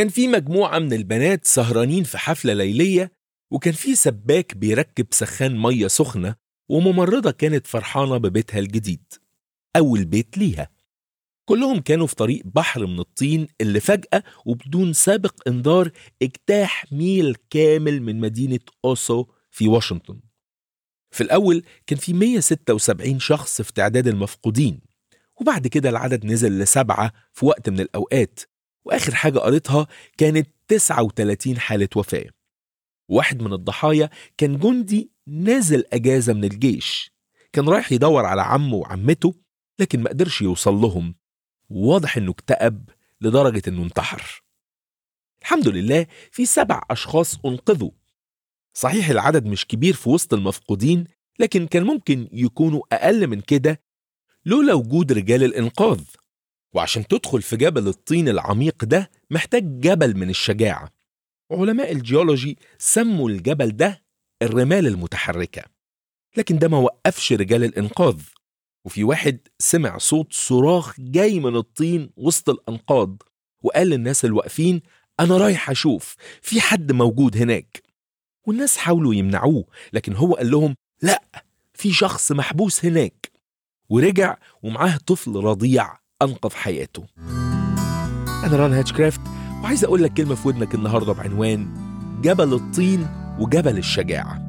كان في مجموعة من البنات سهرانين في حفلة ليلية وكان في سباك بيركب سخان مية سخنة وممرضة كانت فرحانة ببيتها الجديد أول بيت ليها كلهم كانوا في طريق بحر من الطين اللي فجأة وبدون سابق إنذار اجتاح ميل كامل من مدينة أوسو في واشنطن في الأول كان في 176 شخص في تعداد المفقودين وبعد كده العدد نزل لسبعة في وقت من الأوقات وآخر حاجة قريتها كانت 39 حالة وفاة واحد من الضحايا كان جندي نازل أجازة من الجيش كان رايح يدور على عمه وعمته لكن ما قدرش يوصل لهم واضح انه اكتئب لدرجة انه انتحر الحمد لله في سبع أشخاص أنقذوا صحيح العدد مش كبير في وسط المفقودين لكن كان ممكن يكونوا أقل من كده لولا وجود رجال الإنقاذ وعشان تدخل في جبل الطين العميق ده محتاج جبل من الشجاعة علماء الجيولوجي سموا الجبل ده الرمال المتحركة لكن ده ما وقفش رجال الإنقاذ وفي واحد سمع صوت صراخ جاي من الطين وسط الأنقاض وقال للناس الواقفين أنا رايح أشوف في حد موجود هناك والناس حاولوا يمنعوه لكن هو قال لهم لا في شخص محبوس هناك ورجع ومعاه طفل رضيع أنقذ حياته أنا ران هاتشكرافت وعايز أقول لك كلمة في ودنك النهاردة بعنوان جبل الطين وجبل الشجاعة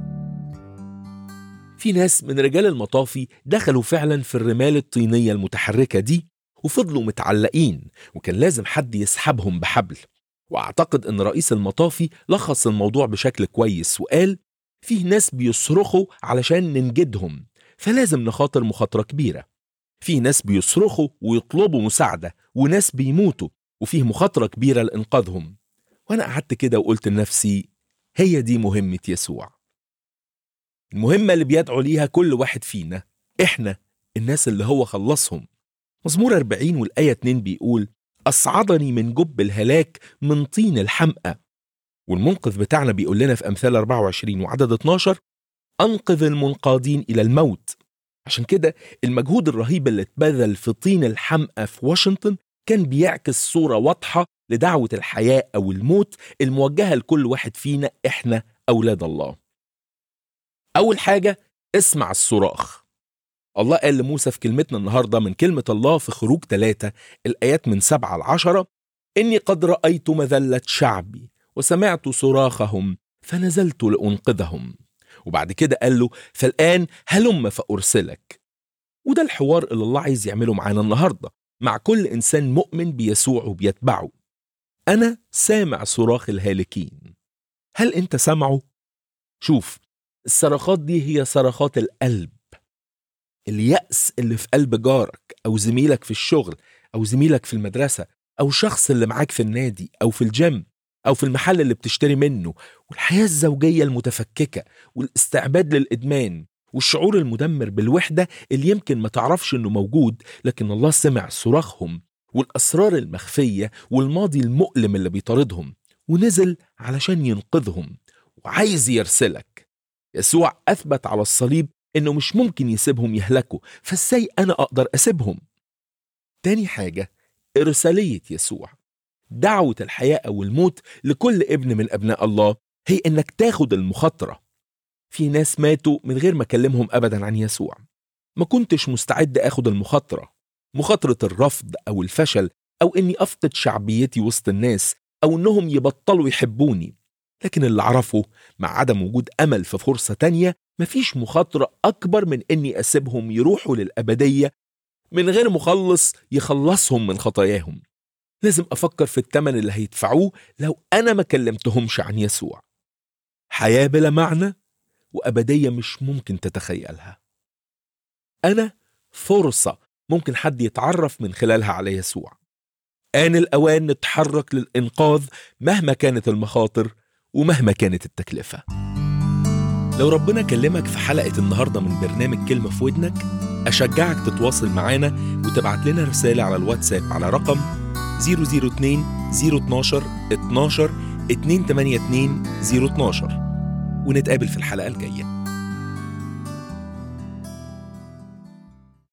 في ناس من رجال المطافي دخلوا فعلا في الرمال الطينية المتحركة دي وفضلوا متعلقين وكان لازم حد يسحبهم بحبل واعتقد ان رئيس المطافي لخص الموضوع بشكل كويس وقال فيه ناس بيصرخوا علشان ننجدهم فلازم نخاطر مخاطرة كبيرة فيه ناس بيصرخوا ويطلبوا مساعدة وناس بيموتوا وفيه مخاطرة كبيرة لإنقاذهم وأنا قعدت كده وقلت لنفسي هي دي مهمة يسوع المهمة اللي بيدعو ليها كل واحد فينا إحنا الناس اللي هو خلصهم مزمور 40 والآية 2 بيقول أصعدني من جب الهلاك من طين الحمقى والمنقذ بتاعنا بيقول لنا في أمثال 24 وعدد 12 أنقذ المنقادين إلى الموت عشان كده المجهود الرهيب اللي اتبذل في طين الحمقى في واشنطن كان بيعكس صورة واضحة لدعوة الحياة أو الموت الموجهة لكل واحد فينا إحنا أولاد الله أول حاجة اسمع الصراخ الله قال لموسى في كلمتنا النهاردة من كلمة الله في خروج ثلاثة الآيات من سبعة لعشرة إني قد رأيت مذلة شعبي وسمعت صراخهم فنزلت لأنقذهم وبعد كده قال له فالآن هلم فأرسلك وده الحوار اللي الله عايز يعمله معانا النهاردة مع كل إنسان مؤمن بيسوع وبيتبعه أنا سامع صراخ الهالكين هل أنت سامعه؟ شوف الصرخات دي هي صرخات القلب اليأس اللي في قلب جارك أو زميلك في الشغل أو زميلك في المدرسة أو شخص اللي معاك في النادي أو في الجيم أو في المحل اللي بتشتري منه والحياة الزوجية المتفككة والاستعباد للإدمان والشعور المدمر بالوحدة اللي يمكن ما تعرفش إنه موجود لكن الله سمع صراخهم والأسرار المخفية والماضي المؤلم اللي بيطاردهم ونزل علشان ينقذهم وعايز يرسلك يسوع أثبت على الصليب إنه مش ممكن يسيبهم يهلكوا فازاي أنا أقدر أسيبهم تاني حاجة إرسالية يسوع دعوة الحياة أو الموت لكل ابن من أبناء الله هي إنك تاخد المخاطرة في ناس ماتوا من غير ما أكلمهم أبدا عن يسوع ما كنتش مستعد أخد المخاطرة مخاطرة الرفض أو الفشل أو إني أفقد شعبيتي وسط الناس أو إنهم يبطلوا يحبوني لكن اللي أعرفه مع عدم وجود أمل في فرصة تانية مفيش مخاطرة أكبر من إني أسيبهم يروحوا للأبدية من غير مخلص يخلصهم من خطاياهم لازم أفكر في التمن اللي هيدفعوه لو أنا ما كلمتهمش عن يسوع حياة بلا معنى وأبدية مش ممكن تتخيلها أنا فرصة ممكن حد يتعرف من خلالها على يسوع آن الأوان نتحرك للإنقاذ مهما كانت المخاطر ومهما كانت التكلفة لو ربنا كلمك في حلقة النهاردة من برنامج كلمة في ودنك أشجعك تتواصل معانا وتبعت لنا رسالة على الواتساب على رقم 002 012 12 282 012 ونتقابل في الحلقة الجاية